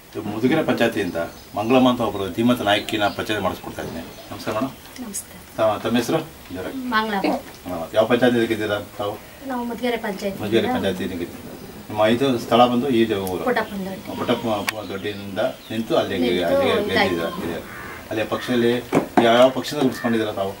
ಇದು ಮುದುಗಿನ ಪಂಚಾಯತಿಯಿಂದ ಮಂಗಳಮ್ಮ ಅಂತ ಒಬ್ಬರು ಧೀಮಂತ ನಾಯಕಿನ ಪಂಚಾಯತಿ ಮಾಡಿಸ್ಕೊಡ್ತಾ ಇದ್ದೀನಿ ನಮಸ್ಕಾರ ಮೇಡಮ್ ನಮಸ್ತೆ ತ- ತಮ್ಮ ಹೆಸರು ಜೋರಾಗಿ. ಮಂಗಳಮ್ಮ ಆ, ಯಾವ ಪಂಚಾಯತಿ ಇದ್ದೀರಾ ತಾವು ನಾವು ಮುದ್ಗೆರೆ ಪಂಚಾಯತ್ ಮಜೇರಿ ಪಂಚಾಯತಿ ನಿಮ್ಮ ಐದು ಸ್ಥಳ ಬಂದು ಈ ಜ- ಊರು ಪುಟಪ್ಪಂದೊಡ್ಡಿ ಪುಟ್ಟಪ್ಪ ದೊಡ್ಡಿನಿಂದ ನಿಂತು ಅಲ್ಲಿಗೆ ನಿಂತು ಅಲ್ಲಿಗೆ ಇದಾಯ್ತು. ಗೆದ್ದಿದ್ದೀರಾ ಇದೆ ಅಲ್ಲಿ ಪಕ್ಷದಲ್ಲಿ ಯಾವ ಪಕ್ಷದ ಉಳಿಸ್ಕೊಂಡಿದ್ದೀರಾ ತಾವು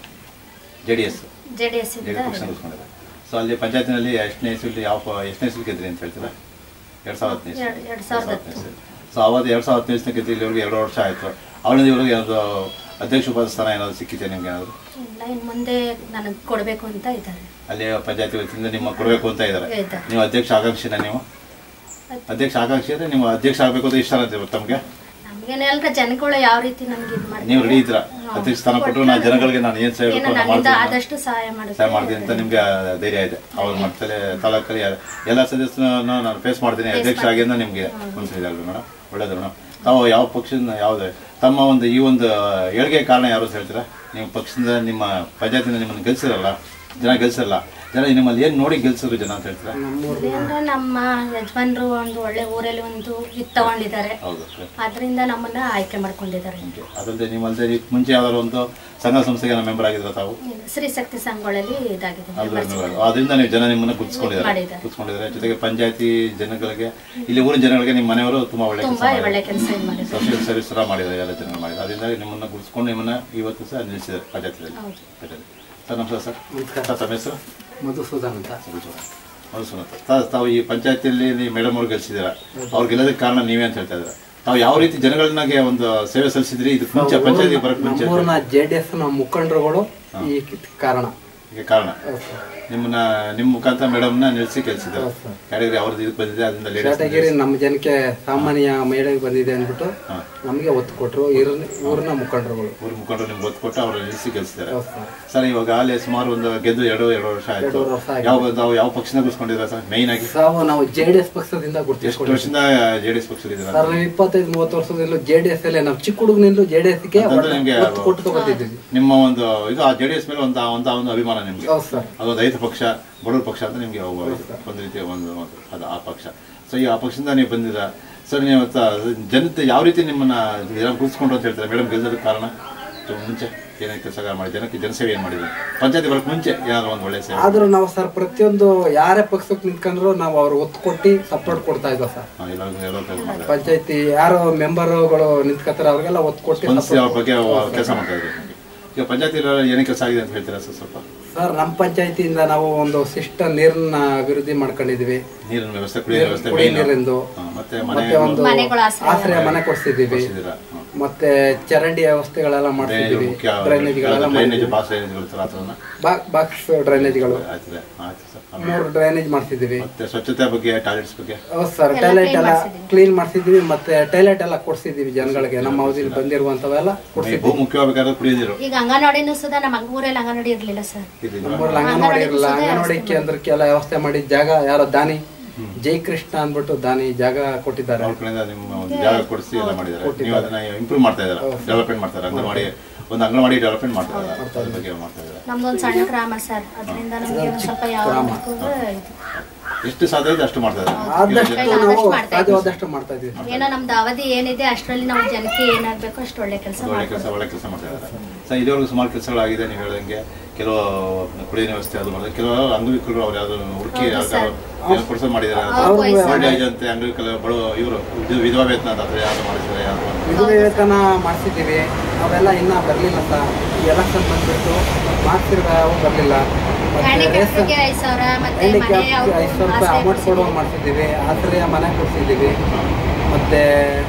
J D S J D S J ಇಂದ ಡಿ ಪಕ್ಷ ಉಳಿಸ್ಕೊಂಡಿದ್ದಾರೆ ಸೊ ಅಲ್ಲಿ ಪಂಚಾಯತಿನಲ್ಲಿ ಎಷ್ಟನೇ ಇಸ್ವಿಲಿ ಯಾವ ಪ- ಎಷ್ಟನೇ ಇಸ್ವಿ ಗೆದ್ರಿ ಅಂತ ಹೇಳ್ತೀರಾ ಎರಡು ಸಾವಿರದ ಹತ್ತನೇ ಇಸ್ವಿ. ಎರಡ್- ಎರಡ್ ಸಾವಿರದ ಎರಡ್ ಸಾವಿರದ ಹತ್ತನೇ ಇಸ್ವಿ. ಸೊ ಅವತ್ತು ಎರಡು ಸಾವಿರದ ಹತ್ತನೇ ಇಸ್ವಿ ಗೆದ್ದು ಇಲ್ಲಿವರೆಗೆ ಎರಡು ವರ್ಷ ಆಯಿತು ಅವಳಿಂದ ಇವ್ರಿಗೆ ಯಾವುದು ಅಧ್ಯಕ್ಷ ಉಪಾಧ್ಯಕ್ಷ ಸ್ಥಾನ ಏನಾದ್ರು ಸಿಕ್ಕಿದೆ ನಿಮ್ಗೆ ಏನಾದ್ರು ಇಲ್ಲ ಇನ್ನು ಮುಂದೆ ನನಗೆ ಕೊಡಬೇಕು ಅಂತ ಇದ್ದಾರೆ ಅಲ್ಲಿ ಪಂಚಾಯತಿ ವತಿಯಿಂದ ನಿಮ್ಮ ಕೊಡಬೇಕು ಅಂತ ಇದ್ದಾರೆ ಇದ್ದಾರೆ. ನೀವು ಅಧ್ಯಕ್ಷ ಆಕಾಂಕ್ಷಿನ ನೀವು ಅಧ್ಯಕ್ಷ ಆಕಾಂಕ್ಷಿ ಅಂದ್ರೆ ನೀವು ಅಧ್ಯಕ್ಷ ಆಗಬೇಕು ಅಂತ ಇಷ್ಟ ಅಂತ ತಮಗೆ ನಮ್ಗೇನೆ ಅಲ್ರ ಜನಗಳು ಯಾವ ರೀತಿ ನಮ್ಗೆ ಇದು ಮಾಡಿ ನೀವು ರೆಡಿ ಇದ್ದೀರಾ ಅಧ್ಯಕ್ಷ ಸ್ಥಾನ ಕೊಟ್ಟರು ನಾನು ಜನಗಳಿಗೆ ನಾನು ಏನು ಸೇವೆ ಏನೋ ಬೇಕು ಅಂತ ನನ್ನಿಂದ ಮಾಡ್ತೀನಿ ಆದಷ್ಟು ಸಹಾಯ ಸಹಾಯ ಮಾಡುತ್ತೆ ಮಾಡ್ತೀನಿ ಅಂತ ನಿಮ್ಗೆ ಧೈರ್ಯ ಇದೆ ಅವ್ರ ಮಟ್ಟದಲ್ಲಿ ತಾಲೂಕಲ್ಲಿ ಎಲ್ಲ ಸದಸ್ಯರನ್ನ ನಾನು ಫೇಸ್ ಮಾಡ್ತೀನಿ ಅಧ್ಯಕ್ಷ ಆಗಿ ಅಂತ ನಿಮ್ಗೆ ಅನ್ಸಿದೆ ಅಲ್ವಾ ಮೇಡಮ್ ಒಳ್ಳೇದು ಮೇಡಮ್ ತಾವು ಯಾವ ಪಕ್ಷದಿಂದ ಯಾವುದೇ ತಮ್ಮ ಒಂದು ಈ ಒಂದು ಏಳಿಗೆ ಕಾರಣ ಯಾರು ಅಂತ ಹೇಳ್ತೀರಾ ನೀವು ಪಕ್ಷದಿಂದ ನಿಮ್ಮ ಪಂಚಾಯತಿಂದ ನಿಮ್ಮನ್ನು ಗೆಲ್ಸಿರಲ್ಲ ಜನ ಗೆಲ್ಸಿರಲ್ಲ ಜನ ನಿಮ್ಮಲ್ಲಿ ಏನು ನೋಡಿ ಗೆಲ್ಸಿದ್ರು ಜನ ಅಂತ ಹೇಳ್ತೀರಾ ಅಂದ್ರೆ ನಮ್ಮ ಯಜಮಾನ್ರು ಒಂದು ಒಳ್ಳೆ ಊರಲ್ಲಿ ಒಂದು ಇದು ತಗೊಂಡಿದ್ದಾರೆ ಹೌದು ಅದರಿಂದ ನಮ್ಮನ್ನ ಆಯ್ಕೆ ಮಾಡ್ಕೊಂಡಿದ್ದಾರೆ ಓಕೆ ಅದಲ್ಲದೆ ನಿಮ್ಮಲ್ಲದೆ ಈ ಮುಂಚೆ ಯಾವ್ದಾದ್ರು ಒಂದು ಸಂಘ ಸಂಸ್ಥೆಗೆ ಮೆಂಬರ್ ಆಗಿದ್ರ ತಾವು ಸ್ತ್ರೀ ಶಕ್ತಿ ಸಂಘಗಳಲ್ಲಿ ಇದಾಗಿದೆ ಅದು ಅದರಿಂದ ನೀವು ಜನ ನಿಮ್ಮನ್ನ ಗುರ್ತಿಸ್ಕೊಂಡಿದ್ದಾರೆ ಮಾಡಿದ್ದಾರೆ. ಗುರ್ತಿಸ್ಕೊಂಡಿದ್ದಾರೆ ಜೊತೆಗೆ ಪಂಚಾಯತಿ ಜನಗಳಿಗೆ ಇಲ್ಲಿ ಊರಿನ ಜನಗಳಿಗೆ ನಿಮ್ಮ ಮನೆಯವರು ತುಂಬಾ ಒಳ್ಳೆ ಕೆಲಸ ತುಂಬಾ ಒಳ್ಳೆ ಕೆಲಸ ಮಾಡಿದ್ದಾರೆ ಸೋಷಿಯಲ್ ಸರ್ವಿಸ್ ಸಹ ಮಾಡಿದ್ದಾರೆ ಎಲ್ಲ ಜನಗಳು ಮಾಡಿದ್ದಾರೆ ಅದರಿಂದ ನಿಮ್ಮನ್ನ ಗುರ್ತಿಸ್ಕೊಂಡು ನಿಮ್ಮನ್ನ ಇವತ್ತು ಸಹ ನಿಲ್ಲಿಸಿದ್ದಾರೆ ಪಂಚಾಯತಿಯಲ್ಲಿ ಹೌದು. ಪಂಚಾಯತಿ ಸರ್ ನಮಸ್ಕಾರ ಸರ್ ಸರ್ ತಮ್ಮ ಹೆಸರು ಮಧುಸೂದನ್ ಅಂತ ಮಧುಸೂದನ್ ಸರ್ ತಾವು ಈ ಪಂಚಾಯತಿಯಲ್ಲಿ ನೀವು ಮೇಡಮ್ ಅವ್ರು ಗೆಲ್ಸಿದ್ದೀರಾ ಅವ್ರು ಗೆಲ್ಲೋದಕ್ಕೆ ಕಾರಣ ನೀವೇ ಅಂತ ಹೇಳ್ತಾ ಇದ್ದೀರಾ ತಾವು ಯಾವ ರೀತಿ ಜನಗಳನ್ನಾಗೆ ಒಂದು ಸೇವೆ ಸಲ್ಲಿಸಿದ್ರಿ ಇದು ಮುಂಚೆ ಪಂಚಾಯತಿ ಬರಕ್ ಮುಂಚೆ ನಮ್ಮೂರಿನ ಜೆ ಡಿ ಎಸ್ ನ ಮುಖಂಡರುಗಳು ಈ ಕಾರಣ ಇದಕ್ಕೆ ಕಾರಣ ಹೌದು ಸರ್. ನಿಮ್ಮನ್ನ ನಿಮ್ಮ ಮುಖಾಂತರ ಮೇಡಮ್ನ ನಿಲ್ಲಿಸಿ ಕೆಲಸಿದ್ದಾರೆ ಹೌದು ಸರ್. ಕ್ಯಾಟಗರಿ ಅವ್ರದ್ದು ಇದಕ್ಕೆ ಬಂದಿದೆ ಅದರಿಂದ ಲೇಡೀಸ್ ಶಾಟಗಿರಿ ನಮ್ಮ ಜನಕ್ಕೆ ಸಾಮಾನ್ಯ ಮಹಿಳೆಗೆ ಬಂದಿದೆ ಅಂದ್ಬಿಟ್ಟು ನಮಗೆ ಒತ್ತು ಕೊಟ್ಟರು ಊರಿನ ಮುಖಂಡರುಗಳು ಊರು ಮುಖಂಡರು ನಿಮ್ಗೆ ಒತ್ತು ಕೊಟ್ಟು ಅವ್ರು ನಿಲ್ಲಿಸಿ ಕೆಲಸಿದ್ದಾರೆ ಹೌದು ಸರ್. ಸರ್ ಇವಾಗ ಅಲ್ಲಿ ಸುಮಾರು ಒಂದು ಗೆದ್ದು ಎರಡು ಎರಡು ವರ್ಷ ಆಯ್ತು ಎರಡೂವರೆ ವರ್ಷ ಆಗಿದೆ. ಯಾವ ತಾವು ಯಾವ ಪಕ್ಷನ ಗುರ್ಸ್ಕೊಂಡಿದ್ರ ಸರ್ ಮೈನ್ ಆಗಿ ಸಾವು ನಾವು ಜೆ ಡಿ ಎಸ್ ಪಕ್ಷದಿಂದ ಎಷ್ಟು ಗುರುತಿಸ್ಕೊಂಡು ವರ್ಷದಿಂದ ಜೆ ಡಿ ಎಸ್ ಪಕ್ಷದಲ್ಲಿದ್ದೀರಾ ಸರ್ ನಾವು ಇಪ್ಪತ್ತೈದು ಮೂವತ್ತು ವರ್ಷದಲ್ಲೂ ಜೆ ಡಿ ಎಸ್ ಅಲ್ಲೇ ನಾವು ಚಿಕ್ಕ ಹುಡುಗನಿಂದ ಜೆ ಡಿ ಎಸ್ಗೆ ಅಂತಂದ್ರೆ ನಿಮ್ಗೆ ಒತ್ತು ಕೊಟ್ಟು ತಗೋತಿದ್ವಿ ನಿಮ್ಮ ಒಂದು ಇದು ಆ ಜೆ ಡಿ ಎಸ್ ಮೇಲೆ ಒಂದು ಒಂದು ಒಂದು ಅಭಿಮಾನ ನಿಮ್ಗೆ ಹೌದು ಸರ್ ಅದೊಂದು ರೈತ ಪಕ್ಷ ಬಡವ್ರ ಪಕ್ಷ ಅಂತ ನಿಮ್ಗೆ ಒಬ್ಬ ಇದು, ಒಂದು ರೀತಿಯ ಒಂದು ಒಂದು ಅದು ಆ ಪಕ್ಷ ಸೊ ಈ ಆ ಪಕ್ಷದಿಂದ ನೀವು ಬಂದಿರ ಸರ್ ನೀವು ತ- ಜನತೆ ಯಾವ ರೀತಿ ನಿಮ್ಮನ್ನ ಜನ ಗುರುತಿಸ್ಕೊಂಡು ಅಂತ ಹೇಳ್ತಾರೆ ಮೇಡಮ್ ಗೆಲ್ಲೋದಕ್ಕೆ ಕಾರಣ ಸೊ ಮುಂಚೆ ಏನೇನು ಕೆಲಸ ಮಾಡಿ ಜನಕ್ಕೆ ಜನಸೇವೆ ಏನು ಮಾಡಿದ್ರು ಪಂಚಾಯತಿ ಬರೋಕ್ಕೆ ಮುಂಚೆ ಏನಾದ್ರು ಒಂದು ಒಳ್ಳೆ ಸೇವೆ ಆದ್ರೂ ನಾವು ಸರ್ ಪ್ರತಿಯೊಂದು ಯಾರೇ ಪಕ್ಷಕ್ಕೆ ನಿಂತ್ಕೊಂಡ್ರು ನಾವು ಅವ್ರು ಒತ್ತು ಕೊಟ್ಟು ಸಪೋರ್ಟ್ ಕೊಡ್ತಾ ಇದ್ವಿ ಸರ್ ಹಾ, ಎಲ್ಲರಿಗೂ ಎಲ್ಲೋ ಕೆಲಸ ಮಾಡ್ತಾರೆ ಪಂಚಾಯತಿ ಯಾರು ಮೆಂಬರ್ಗಳು ನಿಂತ್ಕೊತಾರೆ ಅವ್ರಿಗೆಲ್ಲ ಒತ್ತು ಕೊಟ್ಟು ಸ್ಪಂದಿಸಿ ಅವ್ರ ಬಗ್ಗೆ ಕೆಲಸ ಮಾಡ್ತಾ ಇದ್ರು ಈಗ ಪಂಚಾಯತಿ ಏನೇ ಕೆಲಸ ಆಗಿದೆ ಅಂತ ಹೇಳ್ತೀರಾ ಸರ್ ಸ್ವಲ್ಪ ಸರ್ ನಮ್ಮ ಪಂಚಾಯತಿಯಿಂದ ನಾವು ಒಂದು ಶಿಷ್ಟ ನೀರನ್ನ ಅಭಿವೃದ್ಧಿ ಮಾಡ್ಕೊಂಡಿದ್ವಿ ನೀರಿನ ವ್ಯವಸ್ಥೆ ಕುಡಿಯೋ ವ್ಯವಸ್ಥೆ ಕುಡಿಯ main. ನೀರಿಂದು ಹಾ, ಮತ್ತೆ ಮನೆ ಮತ್ತೆ ಒಂದು ಮನೆಗಳು ಆಶ್ರಯ ಆಶ್ರಯ ಮನೆ ಕೊಡ್ಸಿದ್ದೀವಿ ಕೊಡ್ಸಿದ್ದೀರಾ? ಹಾ. ಮತ್ತೆ ಚರಂಡಿ ವ್ಯವಸ್ಥೆಗಳೆಲ್ಲ ಡ್ರೈನೇಜ್ ಮಾಡ್ತಿದ್ದೀವಿ ಮುಖ್ಯ ಡ್ರೈನೇಜ್ಗಳೆಲ್ಲ ಡ್ರೈನೇಜ್ ಬಾಸ್ ಡ್ರೈನೇಜ್ಗಳು ಇರ್ತಾರ ಆ ಥರನ? ಬಾಕ್ಸ್ ಡ್ರೈನೇಜ್ಗಳು ಆಯ್ತದೆ ಆಯ್ತು ಸರ್ ಆಮೇಲೆ ಮೂರು ಡ್ರೈನೇಜ್ ಮಾಡ್ತಿದ್ದೀವಿ ಮತ್ತೆ ಸ್ವಚ್ಛತೆ ಬಗ್ಗೆ ಟಾಯ್ಲೆಟ್ಸ್ ಬಗ್ಗೆ ಹೌದು ಸರ್ ಎಲ್ಲ ಟಾಯ್ಲೆಟ್ clean ಎಲ್ಲ ಮಾಡ್ಸಿದ್ದೀವಿ. ಕ್ಲೀನ್ ಮಾಡ್ಸಿದ್ದೀವಿ ಮತ್ತೆ ಟಾಯ್ಲೆಟ್ ಎಲ್ಲ ಕೊಡ್ಸಿದ್ದೀವಿ ಜನಗಳಿಗೆ ನಮ್ಮ ಅವಧಿಯಲ್ಲಿ ಬಂದಿರುವಂತವೆಲ್ಲ ಈ ಕೊಡ್ಸಿದ್ದೀವಿ ಬಹು ಮುಖ್ಯವಾಗಬೇಕಾದ್ರೆ ಕುಡಿಯೋ ನೀರು ಈಗ ಅಂಗನವಾಡಿನೂ ಸುಧಾ ನಮ್ಮ ಊರಲ್ಲಿ ಅಂಗನವಾಡಿ ಇರ್ಲಿಲ್ಲ ಸರ್ ಇದಿಲ್ವಾ? ನಮ್ಮೂರಲ್ಲಿ ಅಂಗನವಾಡಿ ಇರಲ್ಲ ಅಂಗನವಾಡಿ ಕೇಂದ್ರಕ್ಕೆ ಎಲ್ಲ ವ್ಯವಸ್ಥೆ ಮಾಡಿ ಜಾಗ ಯಾರೋ ದಾನಿ ಜೈ ಕೃಷ್ಣ ಅಂದ್ಬಿಟ್ಟು ದಾನಿ ಜಾಗ ಕೊಟ್ಟಿದ್ದಾರೆ ಅವ್ರ ಕಡೆಯಿಂದ ನಿಮ್ಮ ಒಂದು ಜಾಗ ಕೊಡಿಸಿ ಎಲ್ಲ ಮಾಡಿದ್ದಾರೆ ನೀವು ಅದನ್ನ ಇಂಪ್ರೂವ್ ಮಾಡ್ತಾ ಇದ್ದಾರೆ ಡೆವಲಪ್ಮೆಂಟ್ ಮಾಡ್ತಾರೆ ಅಂಗನವಾಡಿ ಒಂದು ಅಂಗನವಾಡಿ ಡೆವಲಪ್ಮೆಂಟ್ ಮಾಡ್ತಾ ಇದ್ದಾರೆ ಅದ್ರ ಬಗ್ಗೆ ಮಾಡ್ತಾ ಇದ್ದಾರೆ ನಮ್ದೊಂದು ಸಣ್ಣ ಗ್ರಾಮ ಸರ್ ಅದರಿಂದ ನಮ್ಗೆ ಒಂದ್ ಸ್ವಲ್ಪ ಯಾವ ಬೇಕು ಅಂದ್ರೆ ಇದು. ಎಷ್ಟು ಸಾಧ್ಯ ಇದೆ ಅಷ್ಟು ಮಾಡ್ತಾ ಇದ್ದಾರೆ ಆದಷ್ಟು ಕೈಲಿ ನಾವು ಆದಷ್ಟು ಮಾಡ್ತಾ ಇದ್ದೀವಿ. ಸಾಧ್ಯವಾದಷ್ಟು ಮಾಡ್ತಾ ಇದೀವಿ ಏನೋ ನಮ್ದು ಅವಧಿ ಏನಿದೆ ಅಷ್ಟರಲ್ಲಿ ನಾವು ಜನಕ್ಕೆ ಏನಾಗಬೇಕು ಅಷ್ಟು ಒಳ್ಳೆ ಕೆಲಸ ಒಳ್ಳೆ ಕೆಲಸ ಒಳ್ಳೆ ಕೆಲಸ ಮಾಡ್ತಾ ಇದ್ದಾರೆ ಸರ್ ಇದುವರೆಗೂ ಸುಮಾರು ಕೆಲಸಗಳಾಗಿದೆ ನೀವು ಹೇಳ್ದಂಗೆ ಕೆಲವು ಕುಡಿಯೋ ವ್ಯವಸ್ಥೆ ಅದು ಮಾಡಿದ್ರೆ ಕೆಲವು ಅಂಗವಿಕಲರು ಅವ್ರು ಯಾವ್ದು ಹುಡುಕಿ ಯಾವ್ದಾದ್ರು ಕೊಡಿಸೋ ಮಾಡಿದ್ದಾರೆ ಓಲ್ಡ್ ಏಜ್ ಅಂತೆ ಅಂಗವಿಕಲ ಬಡ ಇವರು ವಿಧವಾ ವೇತನ ಅಂತ ಅಥವಾ ಯಾವ್ದು ಮಾಡಿದ್ದಾರೆ ಯಾವ್ದು ಅಂತ. ವಿಧವೆ ವೇತನ ಮಾಡಿಸಿದ್ದೀವಿ ಅವೆಲ್ಲ ಇನ್ನ ಬರಲಿಲ್ಲ ಸರ್ ಈ ಎಲೆಕ್ಷನ್ ಬಂದ್ಬಿಟ್ಟು ಮಾಡ್ತಿರೋ ಯಾವ ಬರಲಿಲ್ಲ ಮತ್ತೆ ಹ್ಯಾಂಡಿಕ್ಯಾಪ್ಗೆ ಐದು ಸಾವಿರ ಮತ್ತೆ ಮನೆ ಹ್ಯಾಂಡಿಕ್ಯಾಪ್ ಅವ್ರು ಐದು ಸಾವಿರ ರೂಪಾಯಿ ಆಶ್ರಯ ಅಮೌಂಟ್ ಕೊಡುವ ಮಾಡ್ತಿದ್ದೀವಿ ಆಶ್ರಯ ಮನೆ ಕೊಡ್ಸಿದ್ದೀವಿ ಮತ್ತೆ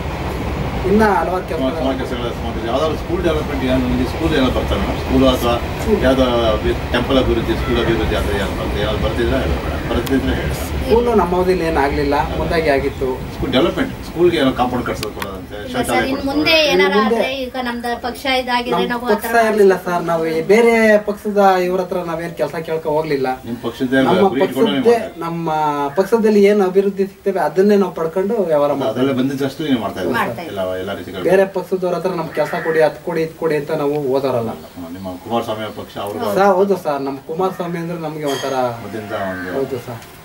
ಇನ್ನ ಹಲವಾರು ಕೆಲಸ ಸುಮಾರು ಸುಮಾರು ಕೆಲಸಗಳ ಸುಮಾರು ಯಾವ್ದಾದ್ರು ಸ್ಕೂಲ್ ಡೆವಲಪ್ಮೆಂಟ್ ಏನು ನಿಮಗೆ ಸ್ಕೂಲ್ ಏನೋ ಬರ್ತಾರೆ ಮೇಡಮ್ ಸ್ಕೂಲ್ ಅಥವಾ ಯಾವ್ದೋ ಟೆಂಪಲ್ ಅಭಿವೃದ್ಧಿ ಸ್ಕೂಲ್ ಅಭಿವೃದ್ಧಿ ಅಥವಾ ಯಾವ್ದು ಬರ್ತದೆ ಯಾವ್ದು ಬರ್ತಿದ್ರೆ ಹೇಳಿ ಮೇಡಮ್ ಬರ್ತಿದ್ರೆ ಹೇಳಿ ಸ್ಕೂಲು ನಮ್ಮ ಅವಧಿಲಿ ಏನಾಗಲಿಲ್ಲ ಮುಂದಾಗಿ ಆಗಿತ್ತು ಸ್ಕೂಲ್ ಡೆವಲಪ್ಮೆಂಟ್ ಸ್ಕೂಲ್ಗೆ ಏನೋ ಕಾಂಪೌಂಡ್ ಕಟ್ಸೋದು ಕೊಡೋದಂತೆ ಇಲ್ಲ ಶೌಚಾಲಯ ಸರ್ ಇನ್ನು ಕೊಡ್ಸೋದು. ಮುಂದೆ ಏನಾರ ಆದ್ರೆ ಈಗ ನಮ್ದು ಪಕ್ಷ ಇದಾಗಿದ್ರೆ ನಮ್ಮ ನಾವು ಪಕ್ಷ ಆತರ ಇರ್ಲಿಲ್ಲ ಸರ್ ನಾವು ಈ ಬೇರೆ ಪಕ್ಷದ ಇವ್ರ ಹತ್ರ ನಾವೇನ್ ಕೆಲಸ ಕೇಳ್ಕೊ ಹೋಗ್ಲಿಲ್ಲ ನಿಮ್ಮ ಪಕ್ಷದ ನಮ್ಮ ಗುರಿ ಇಟ್ಕೊಂಡು ನೀವು ಪಕ್ಷದ್ದೇ ಮಾಡ್ತಾ ನಮ್ಮ ಪಕ್ಷದಲ್ಲಿ ಏನು ಅಭಿವೃದ್ಧಿ ಸಿಗ್ತೇವೆ ಅದನ್ನೇ ನಾವು ಪಡ್ಕೊಂಡು ವ್ಯವಹಾರ ಇದ್ದೀರಿ. ಮಾಡ್ತೀವಿ ಅದೆಲ್ಲ ಬಂದಿದ್ದಷ್ಟು ನೀವು ಮಾಡ್ತಾ ಮಾಡ್ತಾ ಇದ್ದೀರಿ ಎಲ್ಲ ಎಲ್ಲ ರೀತಿಗಳು ಬೇರೆ ಪಕ್ಷದವ್ರ ಹತ್ರ ನಮ್ ಕೆಲಸ ಕೊಡಿ ಅದ್ ಕೊಡಿ ಇದ್ ಕೊಡಿ ಅಂತ ನಾವು ಓದೋರಲ್ಲ ಹ್ಮ್, ನಿಮ್ಮ ಕುಮಾರಸ್ವಾಮಿ ಅವ್ರ ಪಕ್ಷ ಅವರು ಸರ್ ಹೌದು ಸರ್ ನಮ್ಮ ಕುಮಾರಸ್ವಾಮಿ ಅಂದ್ರೆ ನಮ್ಗೆ ಒಂಥರ ಮೊದಲಿಂದ ಒಂದು ಹೌದು ಸರ್ ಹೌದು.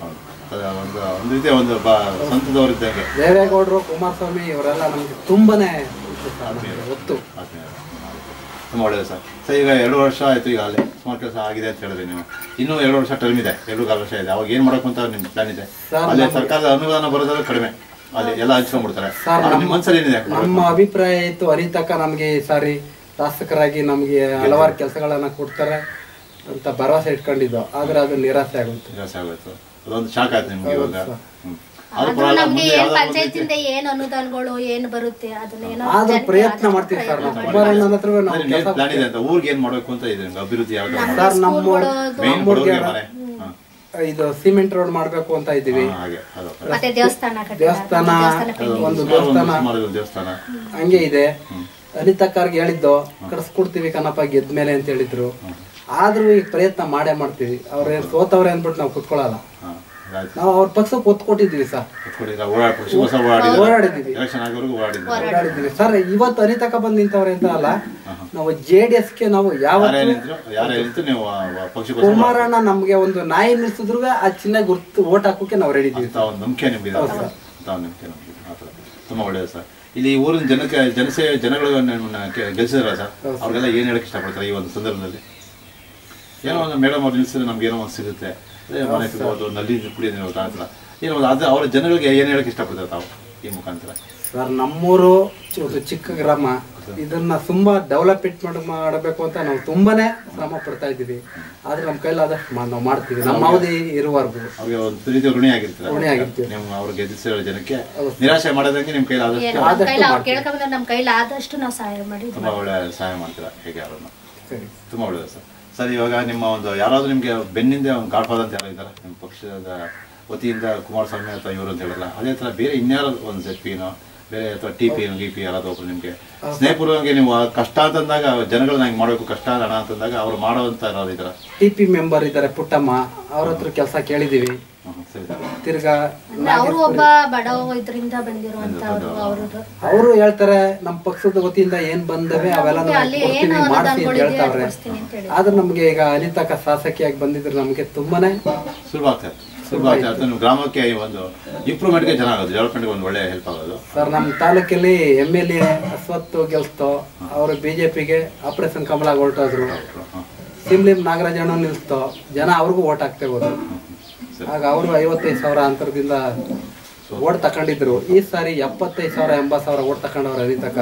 ತ- ಒಂದು ಒಂದು ರೀತಿಯ ಒಂದು ಬ ಸ್ವಂತದವರಿದ್ದಂಗೆ ದೇವೇಗೌಡರು ಕುಮಾರಸ್ವಾಮಿ ಇವರೆಲ್ಲ ನಮ್ಗೆ ತುಂಬಾನೇ ಇತ್ತು ಸರ್ ನಮ್ಗೆ ಗೊತ್ತು ಆತ್ಮೀಯ ತುಂಬ ಒಳ್ಳೆಯದು ಸರ್ ಸರ್ ಈಗ ಎರಡು ವರ್ಷ ಆಯಿತು ಈಗ ಅಲ್ಲಿ ಸುಮಾರು ಕೆಲಸ ಆಗಿದೆ ಅಂತ ಹೇಳಿದ್ರಿ ನೀವು ಇನ್ನೂ ಎರಡು ವರ್ಷ ಟರ್ಮ್ ಇದೆ ಎರಡು ಕಾಲ ವರ್ಷ ಇದೆ ಅವಾಗ ಏನು ಮಾಡಬೇಕು ಅಂತ ನಿಮ್ಮ ಪ್ಲಾನ್ ಇದೆ ಸರ್, ಅಲ್ಲಿ ಸರ್ಕಾರದ ಅನುದಾನ ಬರೋದ್ರೆ ಕಡಿಮೆ ಅಲ್ಲಿ ಎಲ್ಲ ಹಂಚ್ಕೊಂಡ್ಬಿಡ್ತಾರೆ ಸರ್, ಆದ್ರೆ ನಿಮ್ಮ ಮನಸ್ಸಲ್ಲಿ ಏನಿದೆ ನಮ್ಮ ಅಭಿಪ್ರಾಯ ಇತ್ತು ಅನಿತಕ್ಕ ನಮ್ಗೆ ಈ ಸಾರಿ ಶಾಸಕರಾಗಿ ನಮ್ಗೆ ಹಲವಾರು ಕೆಲಸಗಳನ್ನ ಕೊಡ್ತಾರೆ ಅಂತ ಭರವಸೆ ಇಟ್ಕೊಂಡಿದ್ದು ಆದ್ರೆ ಅದು ನಿರಾಸೆ ಆಗುತ್ತೆ ನಿರಾಸೆ ಆಗೋಯ್ತು ಅದೊಂದು ಶಾಕ್ ಆಯ್ತು ನಿಮ್ಗೆ ಇವಾಗ ಹ್ಮ್. ಆದ್ರೂ ಆದ್ರೂ ಪರವಾಗಿಲ್ಲ, ನಮ್ಗೆ ಮುಂದೆ ಏನ್ ಯಾವ್ದಾದ್ರು ಒಂದು ಪಂಚಾಯತಿಂದ ಏನ್ ಅನುದಾನಗಳು ಏನ್ ಬರುತ್ತೆ ಅದನ್ನೇನೋ ಆದ್ರೂ ಜನಕ್ಕೆ ಪ್ರಯತ್ನ ಆದಷ್ಟು ಮಾಡ್ತೀವಿ ಸರ್ ಪ್ರಯತ್ನ ನಾವು ಮಾಡಿ. ಕುಮಾರಣ್ಣನ ಹತ್ರ ನಾವು ಅದೇ ಕೆಲಸ ಪ್ಲಾನ್ ಇದೆ ಅಂತ ಊರಿಗೆ ಏನ್ ಮಾಡ್ಬೇಕು ಅಂತ ಇದೆ ನಿಮ್ಗೆ ಅಭಿವೃದ್ಧಿ ಯಾವ್ದು ಸರ್ ನಮ್ಮ ಮೇನ್ ಬಡವರಿಗೆ ಮನೆ ಹಾ. ಇದು ಸಿಮೆಂಟ್ ರೋಡ್ ಮಾಡ್ಬೇಕು ಅಂತ ಇದ್ದೀವಿ ಹಾ, ಹಾಗೆ ಅದು ಮತ್ತೆ ದೇವಸ್ಥಾನ ಕಟ್ಟಿಲ್ಲ. ದೇವಸ್ಥಾನ pending. ಒಂದು ಸುಮಾರು ಒಂದು ದೇವಸ್ಥಾನ ಸುಮಾರು ದೇವಸ್ಥಾನ ಹಂಗೆ ಇದೆ ಅನಿತಕ್ಕರ್ಗೆ ಹೇಳಿದ್ದು ಕಡ್ಸ್ಕೊಡ್ತೀವಿ ಕಣಪ್ಪ ಗೆದ್ಮೇಲೆ ಅಂತ ಹೇಳಿದ್ರು ಆದ್ರೂ ಈಗ ಪ್ರಯತ್ನ ಮಾಡೇ ಮಾಡ್ತೀವಿ ಅವ್ರ ಸೋತವ್ರೆ ಅಂದ್ಬಿಟ್ಟು ನಾವು ಕುತ್ಕೊಳ್ಳಲ್ಲ ಹಾ, ಆಯ್ತು. ನಾವು ಅವ್ರ ಪಕ್ಷಕ್ಕೆ ಒತ್ತು ಕೊಟ್ಟಿದ್ದೀವಿ ಸರ್ ಕೊಟ್ಬಿಡಿ, ನಾವು ಓಡಾಡ್ ಪಕ್ಷಿಗೋಸ ಓಡಾಡಿದ್ರು ಓಡಾಡಿದ್ದೀವಿ ಎಲೆಕ್ಷನ್ ಆಗೋವರೆಗೂ ಓಡಾಡಿದ್ರು ಓಡಾಡಿದ್ದೀವಿ ಸರ್ ಇವತ್ತು ಅನಿತಕ್ಕ ಬಂದು ನಿಂತವ್ರೆ ಅಂತ ಅಲ್ಲ ನಾವು ಜೆ ಡಿ ಎಸ್ಗೆ ನಾವು ಯಾವ ಯಾರೇ ನಿಂತ್ರು ಯಾರೇ ನಿಂತು ನೀವು ಪಕ್ಷಿಗೋಸ ಕುಮಾರಣ್ಣ ನಮ್ಗೆ ಒಂದು ನಾಯಿ ನಿಲ್ಸಿದ್ರು ಆ ಚಿನ್ನ ಗುರ್ತು ಓಟ್ ಹಾಕೋಕೆ ನಾವು ರೆಡಿ ಇದ್ದೀವಿ ಅಂತ ಒಂದು ನಂಬಿಕೆ ನಿಮ್ಗಿದೆ ಅಂತ ಒಂದು ನಂಬಿಕೆ ನಮ್ಗೆ ಆ ಥರ ತುಂಬ ಒಳ್ಳೆಯದು ಸರ್ ಇಲ್ಲಿ ಈ ಊರಿನ ಜನಕ್ಕೆ ಜನಸೇವೆ ಜನಗಳು ನಿಮ್ಮನ್ನ ಗೆ- ಗೆಲ್ಸಿದಾರ ಸರ್ ಅವ್ರಿಗೆಲ್ಲ ಏನು ಹೇಳಕ್ಕೆ ಇಷ್ಟಪಡ್ತಾರೆ ಈ ಒಂದು ಸಂದರ್ಭದಲ್ಲಿ ಏನೋ ಒಂದು ಮೇಡಮ್ ಅವ್ರು ನಿಲ್ಸಿದ್ರೆ ನಮ್ಗೆ ಏನೋ ಒಂದು ಸಿಗುತ್ತೆ ಅದೇ ಮನೆ ಸಿಗೋದು ನಲ್ಲಿ ಕುಡಿಯೋದು ನೀವು ಕಾಣ್ತಿಲ್ಲ ಏನೋ ಒಂದು ಅದು ಅವ್ರ ಜನಗಳಿಗೆ ಏನು ಹೇಳಕ್ಕೆ ಇಷ್ಟಪಡ್ತಾರೆ ತಾವು ಈ ಮುಖಾಂತರ ಸರ್ ನಮ್ಮೂರು ಚು- ಒಂದು ಚಿಕ್ಕ ಗ್ರಾಮ ಇದನ್ನ ತುಂಬಾ ಡೆವಲಪ್ಮೆಂಟ್ ಮಾಡ ಮಾಡಬೇಕು ಅಂತ ನಾವು ತುಂಬಾನೇ ಶ್ರಮ ಪಡ್ತಾ ಇದ್ದೀವಿ ಆದ್ರೆ ನಮ್ಮ ಕೈಲಾದಷ್ಟು ಮಾ- ನಾವು ಮಾಡ್ತೀವಿ ನಮ್ಮ ಅವಧಿ ಇರುವವರೆಗೂ ಅವ್ರಿಗೆ ಒಂದು ರೀತಿ ಋಣಿ ಆಗಿರ್ತಾರೆ ಋಣಿ ಆಗಿರ್ತೀವಿ. ನೀವು ಅವ್ರಿಗೆ ಗೆದ್ದಿಸಿರೋ ಜನಕ್ಕೆ ನಿರಾಶೆ ಮಾಡೋದಂಗೆ ನಿಮ್ಮ ಕೈಲಿ ಆದಷ್ಟು ಏನು ನಮ್ಮ ಕೈಲಿ ಅವ್ರು ಕೇಳ್ಕೊಂಡ್ರೆ ನಮ್ಮ ಕೈಲಿ ಆದಷ್ಟು ನಾವು ಸಹಾಯ ಮಾಡಿ ತುಂಬ ಒಳ್ಳೆ ಸಹಾಯ ಮಾಡ್ತೀರಾ ಹೇಗೆ ಯಾರನ್ನು ಸರಿ ತುಂಬ ಒಳ್ಳೆಯದು ಸರ್ ಸರ್ ಇವಾಗ ನಿಮ್ಮ ಒಂದು ಯಾರಾದರೂ ನಿಮಗೆ ಬೆನ್ನಿಂದ ಒಂದು ಗಾಡ್ಫಾದರ್ ಅಂತ ಯಾರು ಇದ್ದಾರೆ ನಿಮ್ಮ ಪಕ್ಷದ ವತಿಯಿಂದ ಕುಮಾರಸ್ವಾಮಿ ಅಥವಾ ಇವರು ಅಂತ ಹೇಳಲ್ಲ ಅದೇ ಥರ ಬೇರೆ ಇನ್ಯಾರು ಒಂದು ಜೆಡ್ ಪಿನೋ ಬೇರೆ ಅಥವಾ ಟಿ ಪಿ ಗಿ ಪಿ ಯಾರಾದರೂ ಒಬ್ರು ನಿಮಗೆ ಸ್ನೇಹಪೂರ್ವವಾಗಿ ನೀವು ಆ ಕಷ್ಟ ಅಂತಂದಾಗ ಜನಗಳನ್ನ ಹಿಂಗೆ ಮಾಡಬೇಕು ಕಷ್ಟ ಹಣ ಅಂತಂದಾಗ ಅವ್ರು ಮಾಡೋವಂಥ ಯಾರಾದ್ರು ಇದ್ದಾರೆ ಟಿ ಪಿ ಮೆಂಬರ್ ಇದ್ದಾರೆ ಪುಟ್ಟಮ್ಮ ಅವ್ರ ಹತ್ರ ಕೆಲಸ ಕೇಳಿದೀವಿ ಹ್ಞೂ ಸರಿ ಸರ್ ತಿರ್ಗಾ ಅಂದ್ರೆ ಅವರು ಒಬ್ಬ ಬಡವ ಇದರಿಂದ ಬಂದಿರುವಂತವ್ರು ಅವ್ರದ್ದು ಅವರು ಹೇಳ್ತಾರೆ ನಮ್ಮ ಪಕ್ಷದ ವತಿಯಿಂದ ಏನ್ ಬಂದವೆ ಅವೆಲ್ಲ ನಾವು ಅಲ್ಲಿ ಕೊಡ್ತೀವಿ ಏನು ಮಾಡ್ತೀವಿ ಅಂತ ಅನುದಾನಗಳಿದೆ ಹೇಳ್ತಾವ್ರೆ ಕೊಡಿಸ್ತೀನಿ ಅಂತ ಹೇಳಿ ಆದ್ರೆ ನಮ್ಗೆ ಈಗ ಅನಿತಕ್ಕ ಶಾಸಕಿಯಾಗಿ ಬಂದಿದ್ರೆ ನಮ್ಗೆ ತುಂಬಾನೇ ಸುಲಭ ಆಗ್ತಾ ಇತ್ತು ಸುಲಭ ಆಗ್ತಾ ಇತ್ತು ನಿಮ್ಮ ಗ್ರಾಮಕ್ಕೆ ಈ ಒಂದು ಇಂಪ್ರೂವ್ಮೆಂಟ್ಗೆ ಜನ ಆಗೋದು ಡೆವಲಪ್ಮೆಂಟ್ಗೆ ಒಂದು ಒಳ್ಳೆ ಹೆಲ್ಪ್ ಆಗೋದು ಸರ್ ನಮ್ಮ ತಾಲೂಕಲ್ಲಿ ಎಮ್ ಎಲ್ ಎ ಅಶ್ವತ್ ಗೆಲ್ಸ್ತೋ ಅವರು ಬಿಜೆಪಿಗೆ ಆಪರೇಷನ್ ಕಮಲ ಹೊರಟೋದ್ರು ಹಾಂ ಸಿಮ್ಲಿಂ ನಾಗರಾಜಣ್ಣ ನಿಲ್ಸ್ತೋ ಜನ ಅವ್ರಿಗೂ ಓಟ್ ಹಾಕ್ತೇ ಹೋದ್ರು ಸರಿ ಆಗ ಅವರು ಐವತ್ತೈದು ಸಾವಿರ ಅಂತರದಿಂದ ಓಟ್ ತಕೊಂಡಿದ್ರು ಈ ಸಾರಿ ಎಪ್ಪತ್ತೈದು ಸಾವಿರ ಎಂಬತ್ತು ಸಾವಿರ ಓಟ್ ತಕೊಂಡವ್ರು ಅನಿತಕ್ಕ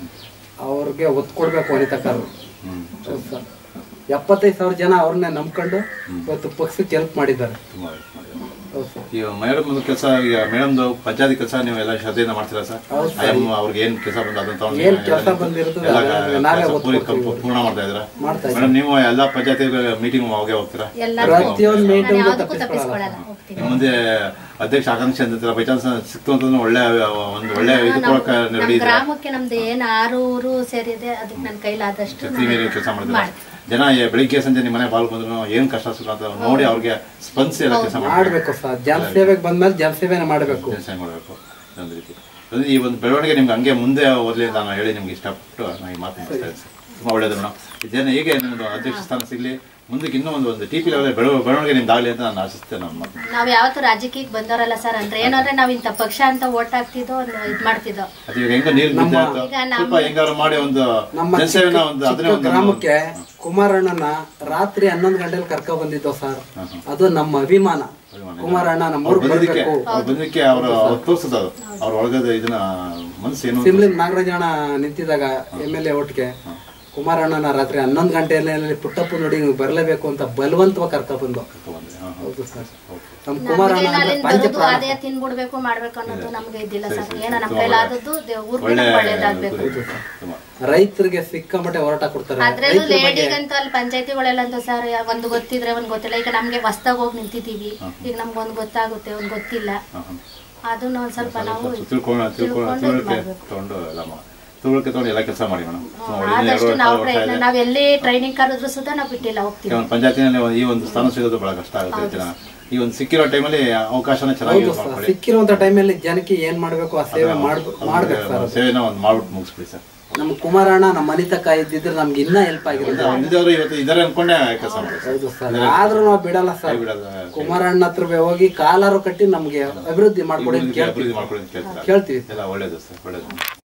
ಅವ್ರಿಗೆ ಒತ್ತು ಕೊಡ್ಬೇಕು ಅನಿತಕ್ಕರು ಹ್ಞೂ ಹೌದು ಸರ್ ಎಪ್ಪತ್ತೈದು ಸಾವಿರ ಜನ ಅವ್ರನ್ನೇ ನಂಬ್ಕೊಂಡು ಇವತ್ತು ಪಕ್ಷಕ್ಕೆ ಹೆಲ್ಪ್ ಮಾಡಿದ್ದಾರೆ ತುಂಬ ಹೆಲ್ಪ್ ಮಾಡಿದ್ರು ಹೌದು ಸರ್ ಈಗ ಮೇಡಮ್ ಕೆಲಸ ಈಗ ಮೇಡಮ್ದು ಪಂಚಾಯತಿ ಕೆಲಸ ನೀವು ಎಲ್ಲ ಶ್ರದ್ಧೆಯಿಂದ ಮಾಡ್ತೀರಾ ಸರ್ ಐಎಂ ಅವ್ರಿಗೆ ಏನು ಕೆಲಸ ಬಂದ ಅದನ್ನ ತಗೊಂಡು ಏನ್ ಕೆಲ್ಸ ಬಂದಿರ್ತದೆ ಎಲ್ಲ ಅದನ್ನ ನಾವೇ ಕೆಲ್ಸ ಒತ್ತು ಪೂರಿ ಕೊಡ್ತೀವಿ. ಕಂಪ್- ಪೂರ್ಣ ಮಾಡ್ತಾ ಇದ್ದೀರಾ ಮಾಡ್ತಾ ಮೇಡಮ್ ನೀವು ಎಲ್ಲ ಪಂಚಾಯತಿ ಮೀಟಿಂಗ್ ಅವಾಗೆ ಹೋಗ್ತೀರಾ ಎಲ್ಲರೂ ಪ್ರತಿಯೊಂದು ನಾನು ಮೀಟಿಂಗ್ ಯಾವ್ದಕ್ಕೂ ತಪ್ಪಿಸ್ಕೊಳಲ್ಲ ಹೋಗ್ತೀನಿ ನಿಮ್ಮ ಮುಂದೆ ಅಧ್ಯಕ್ಷ ಆಕಾಂಕ್ಷೆ ಅಂತಿರ್ತೀರ ಬೈ ಚಾನ್ಸ್ ಸಿಕ್ತು ಅಂತಂದ್ರೆ ಒಳ್ಳೆ ಒಂದು ಒಳ್ಳೆ ಇದು ಕೊಡಕ್ಕೆ ನಮ್ಮ ರೆಡಿ ಇದ್ದೀರಾ ಗ್ರಾಮಕ್ಕೆ ನಮ್ದು ಏನ್ ಆರು ಊರು ಸೇರಿದೆ ಅದಕ್ಕೆ ನನ್ನ ಕೈಲಾದಷ್ಟು ಶಕ್ತಿ ಮೇಲೆ ಕೆಲಸ ಮಾಡಿದ್ರೆ ಜನ ಏ- ಬೆಳಿಗ್ಗೆ ಸಂಜೆ ನಿಮ್ಮ ಮನೆ ಬಾಲ್ ಬಂದ್ರು ಏನ್ ಕಷ್ಟ ಸುಖ ಅಂತ ನೋಡಿ ಅವ್ರಿಗೆ ಸ್ಪಂದಿಸಿ ಎಲ್ಲ ಕೆಲಸ ಮಾಡಿ ಮಾಡ್ಬೇಕು ಸರ್ ಜನ ಸೇವೆಗೆ ಬಂದ್ಮೇಲೆ ಜನ ಸೇವೆನೇ ಮಾಡಬೇಕು ಕೆಲಸ ಮಾಡಬೇಕು ಒಂದು ರೀತಿ ಅಂದ್ರೆ ಈ ಒಂದು ಬೆಳವಣಿಗೆ ನಿಮ್ಗೆ ಹಂಗೆ ಮುಂದೆ ಓದಲಿ ಅಂತ ನಾನು ಹೇಳಿ ನಿಮ್ಗೆ ಇಷ್ಟಪಟ್ಟು ನಾನು ಈ ಮಾತು ಮುಗಿಸ್ತಾ ಇದ್ದೀನಿ ಸರ್. ತುಂಬಾ ಒಳ್ಳೇದು ಮೇಡಮ್ ಇದೇನು ಹೇಗೆ ನಿಮ್ಮದು ಅಧ್ಯಕ್ಷ ಸ್ಥಾನ ಸಿಗಲಿ ಮುಂದಕ್ಕೆ ಇನ್ನೂ ಒಂದು ಒಂದು ಟಿ ಪಿ ಲೆವೆಲ್ ಬೆಳವ ಬೆಳವಣಿಗೆ ನಿಮ್ದು ಆಗಲಿ ಅಂತ ನಾನು ಆಶಿಸ್ತೇನೆ ನನ್ನ ಮಾತು ನಾವ್ ಯಾವತ್ತು ರಾಜಕೀಯಕ್ಕೆ ಬಂದವರಲ್ಲ ಸರ್ ಅಂದ್ರೆ ಏನಂದ್ರೆ ನಾವ್ ಇಂಥ ಪಕ್ಷ ಅಂತ ಓಟ್ ಹಾಕ್ತಿದ್ದೋ ಇದ್ ಮಾಡ್ತಿದ್ದೋ ಅದು ಈಗ ಹೆಂಗ ನೀರು ಬಿದ್ದೆ ಆಯ್ತು. ಈಗ ನಮ್ಮ- ಸ್ವಲ್ಪ ಹೆಂಗಾರು ಮಾಡಿ ಒಂದು ನಮ್ಮ ಜನಸೇವೆನ ಒಂದು ಅದನ್ನೇ ಚಿಕ್ಕ ಒಂದು ಗ್ರಾಮಕ್ಕೆ ಕುಮಾರಣ್ಣನ ರಾತ್ರಿ ಹನ್ನೊಂದು ಗಂಟೆಲಿ ಕರ್ಕೊ ಬಂದಿದ್ದೋ ಸರ್ ಅದು ನಮ್ಮ ಅಭಿಮಾನ ಕುಮಾರಣ್ಣ ನಮ್ಮ ಅವ್ರು ಊರಿಗೆ ಬಂದಿದ್ದಕ್ಕೆ ಬರ್ಬೇಕು ಅವ್ರು ಬಂದಿದ್ದಕ್ಕೆ ಅವರು ಅವ್ರು ತೋರಿಸೋದು ಅದು ಅವ್ರ ಒಳಗದ ಇದನ್ನ ಮನಸ್ಸು ಏನು ಅಂತ ಸಿಮ್ಲಿಂ ನಾಗರಾಜಣ್ಣ ನಿಂತಿದ್ದಾಗ ಎಮ್ ಎಲ್ ಎ ಒಟ್ಟಿಗೆ ಕುಮಾರಣ್ಣನ ರಾತ್ರಿ ಹನ್ನೊಂದು ಗಂಟೆಯಲ್ಲಿ ಪುಟ್ಟಪ್ಪ ನೋಡಿ ನೀವು ಬರಲೇಬೇಕು ಅಂತ ಬಲವಂತವಾಗಿ ಕರ್ಕೊ ಬಂದು ಬಂದೆ. ಹಾ, ಹಾ. ಹೌದು ಸರ್ ನಮ್ಮ ಕುಮಾರಣ್ಣ ನಮ್ಗೆ ಅಂದ್ರೆ ಅಲ್ಲಿಂದ ಬರೋದು ಪಂಚಪ್ರಾಣ ಅದೇ ತಿನ್ಬಿಡ್ಬೇಕು ಮಾಡ್ಬೇಕು ಅನ್ನೋದು ನಮ್ಗೆ ಇದ್ದಿಲ್ಲ ಸರ್ ಏನೋ ನಮ್ಮ ಕೈಲಾದದ್ದು ಊರಿಗೆ ಒಳ್ಳೆ ಒಳ್ಳೇದಾಗ್ಬೇಕು ತುಂಬಾ. ರೈತರಿಗೆ ಸಿಕ್ಕಾಮಟ್ಟೆ ಹೋರಾಟ ಕೊಡ್ತಾರೆ ಅದ್ರಲ್ಲೂ ಲೇಡಿಗಂತೂ ಅಲ್ಲಿ ಪಂಚಾಯತಿಗಳೆಲ್ಲಂತೂ ಸರ್ ಒಂದ್ ಗೊತ್ತಿದ್ರೆ ಒಂದ್ ಗೊತ್ತಿಲ್ಲ ಈಗ ನಮ್ಗೆ ಹೊಸ್ದಾಗ್ ಹೋಗಿ ನಿಂತಿದೀವಿ ಈಗ ನಮ್ಗೆ ಒಂದ್ ಗೊತ್ತಾಗುತ್ತೆ ಒಂದ್ ಗೊತ್ತಿಲ್ಲ ಹಾ, ಹಾ. ಅದನ್ನ ಒಂದ್ ಸ್ವಲ್ಪ ನಾವು ಸ್ವಲ್ಪ ತಿಳ್ಕೊಂಡು ತಿಳ್ಕೊಂಡು ತಿಳ್ಕೊಂಡು ಇದ್ ತಿಳುವಳಿಕೆ ಮಾಡ್ಬೇಕು. ತಗೊಂಡು ಎಲ್ಲ ಮಾಡಿ ತಿಳುವಳಿಕೆ ತಗೊಂಡು ಎಲ್ಲ ಕೆಲಸ ಮಾಡಿ ಮೇಡಮ್ ಆದಷ್ಟು ನಾವು ಪ್ರಯತ್ನ ನಾವ್ ಎಲ್ಲಿ ಟ್ರೈನಿಂಗ್ ಕರೆದ್ರು ಸುತ್ತ ನಾವು ಬಿಟ್ಟಿಲ್ಲ ಹೋಗ್ತೀವಿ ಒಂದು ಪಂಚಾಯತಿನಲ್ಲಿ ಈ ಒಂದು ಸ್ಥಾನ ಸಿಗೋದು ಬಹಳ ಕಷ್ಟ ಆಗುತ್ತೆ ಜನ ಈ ಒಂದು ಸಿಕ್ಕಿರೋ ಟೈಮಲ್ಲಿ ಅವಕಾಶನ ಚೆನ್ನಾಗಿ ಹೌದು ಯೂಸ್ ಮಾಡ್ಕೊಳ್ಳಿ ಸಿಕ್ಕಿರುವಂತ ಟೈಮಲ್ಲಿ ಜನಕ್ಕೆ ಏನ್ ಮಾಡ್ಬೇಕು ಆ ಸೇವೆ ಮಾಡ್ಬೇಕು ಮಾಡ್ಬೇಕು ಸರ್ ಒಂದು ಸೇವೆನ ಒಂದು ಮಾಡ್ಬಿಟ್ಟು ಮುಗಿಸ್ಬಿಡಿ ಸರ್ ನಮ್ಮ ಕುಮಾರಣ್ಣ ನಮ್ಮ ಮನೆ ತಕ್ಕ ಇದ್ದಿದ್ರೆ ನಮ್ಗೆ ಇನ್ನೂ ಹೆಲ್ಪ್ ಆಗಿರೋದು ಒಂದಿದವರು ಇವತ್ತು ಇದರ ಅನ್ಕೊಂಡೆ ಕೆಲಸ ಮಾಡೋದು ಹೌದು ಸರ್ ಆದ್ರೂ ನಾವು ಬಿಡಲ್ಲ ಸರ್ ಬಿಡಲ್ಲ ಕುಮಾರಣ್ಣ ಹತ್ರ ಹೋಗಿ ಕಾಲಾರು ಕಟ್ಟಿ ನಮ್ಗೆ ಅಭಿವೃದ್ಧಿ ಮಾಡ್ಕೊಡಿ ಅಂತ ಕೇಳ್ತೀವಿ ಅಭಿವೃದ್ಧಿ ಮಾಡ್ಕೊಳ್ಳಿ ಅಂತ ಕೇಳ್ತೀರಾ ಕೇಳ್ತೀವಿ ಎಲ್ಲ ಒಳ್ಳೇದು ಸರ್ ಒಳ್ಳೇದು